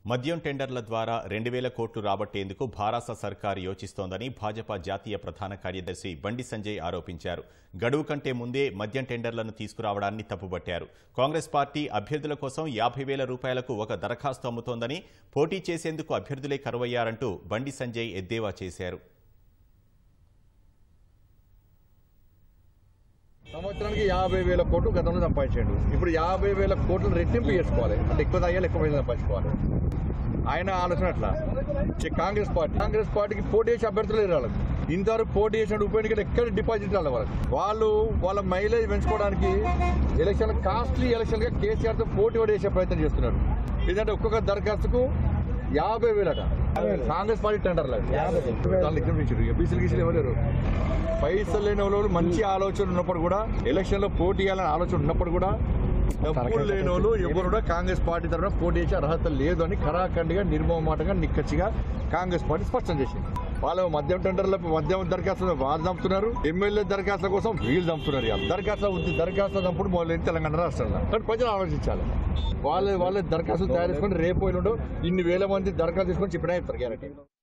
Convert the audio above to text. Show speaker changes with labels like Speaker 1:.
Speaker 1: మద్యం టెండర్ల ద్వారా రెండు వేల కోట్లు రాబట్టేందుకు భారాస సర్కార్ యోచిస్తోందని భాజపా జాతీయ ప్రధాన కార్యదర్శి బండి సంజయ్ ఆరోపించారు గడువు కంటే ముందే మద్యం టెండర్లను తీసుకురావడాన్ని తప్పుబట్టారు కాంగ్రెస్ పార్టీ అభ్యర్థుల కోసం యాభై వేల రూపాయలకు ఒక దరఖాస్తు అమ్ముతోందని పోటీ చేసేందుకు అభ్యర్థులే కరువయ్యారంటూ బండి సంజయ్ ఎద్దేవా చేశారు
Speaker 2: సంవత్సరానికి యాభై వేల కోట్లు గతంలో సంపాదించాడు ఇప్పుడు యాభై వేల కోట్లు రెట్టింపు చేసుకోవాలి అంటే ఎక్కువ తాగాలి ఎక్కువ పైసలు సంపాదించుకోవాలి ఆయన ఆలోచన అట్లా చి- కాంగ్రెస్ పార్టీ కాంగ్రెస్ పార్టీకి పోటీ చేసే అభ్యర్థులు లేరు వాళ్ళకి ఇంతవరకు పోటీ చేసిన ఉప ఎన్నికలు ఎక్కడ డిపాజిట్ రాలి వాళ్ళకి వాళ్ళు వాళ్ళ మైలేజ్ పెంచుకోవడానికి ఎలక్షన్ కాస్ట్లీ ఎలక్షన్ గా కేసీఆర్ తో పోటీ పడి చేసే ప్రయత్నం చేస్తున్నారు ఎందుకంటే ఒక్కొక్క దరఖాస్తుకు యాభై వేలట కాంగ్రెస్ పార్టీ టెండర్లు వాళ్ళు ఇక్కడ నుంచి బీసీలు గీసీలు ఇవ్వలేరు పైసలు లేని వాళ్ళు మంచి ఆలోచన ఉన్నప్పుడు కూడా ఎలక్షన్ లో పోటీ చేయాలని ఆలోచన ఉన్నప్పుడు కూడా డబ్బులు లేని వాళ్ళు ఎవరు కూడా కాంగ్రెస్ పార్టీ తరఫున పోటీ చేసే అర్హత లేదు అని ఖరాఖండిగా నిర్మమాటంగా నిక్కచ్చిగా కాంగ్రెస్ పార్టీ స్పష్టం చేసింది వాళ్ళు మద్యం టెండర్ల మద్యం దరఖాస్తులు వాళ్ళు చంపుతున్నారు ఎమ్మెల్యే దరఖాస్తుల కోసం వీళ్ళు చంపుతున్నారు ఇవాళ. దరఖాస్తుల ఉంది దరఖాస్తుల చంపుడు మొదలైంది తెలంగాణ రాష్ట్రంలో కానీ ప్రజలు ఆలోచించాలి వాళ్ళే వాళ్ళే దరఖాస్తులు తయారు చేసుకొని రేపు ఎల్లుండో ఇన్ని వేల మంది దరఖాస్తు తీసుకొని చెప్పినా చెప్తారు గ్యారెంటీ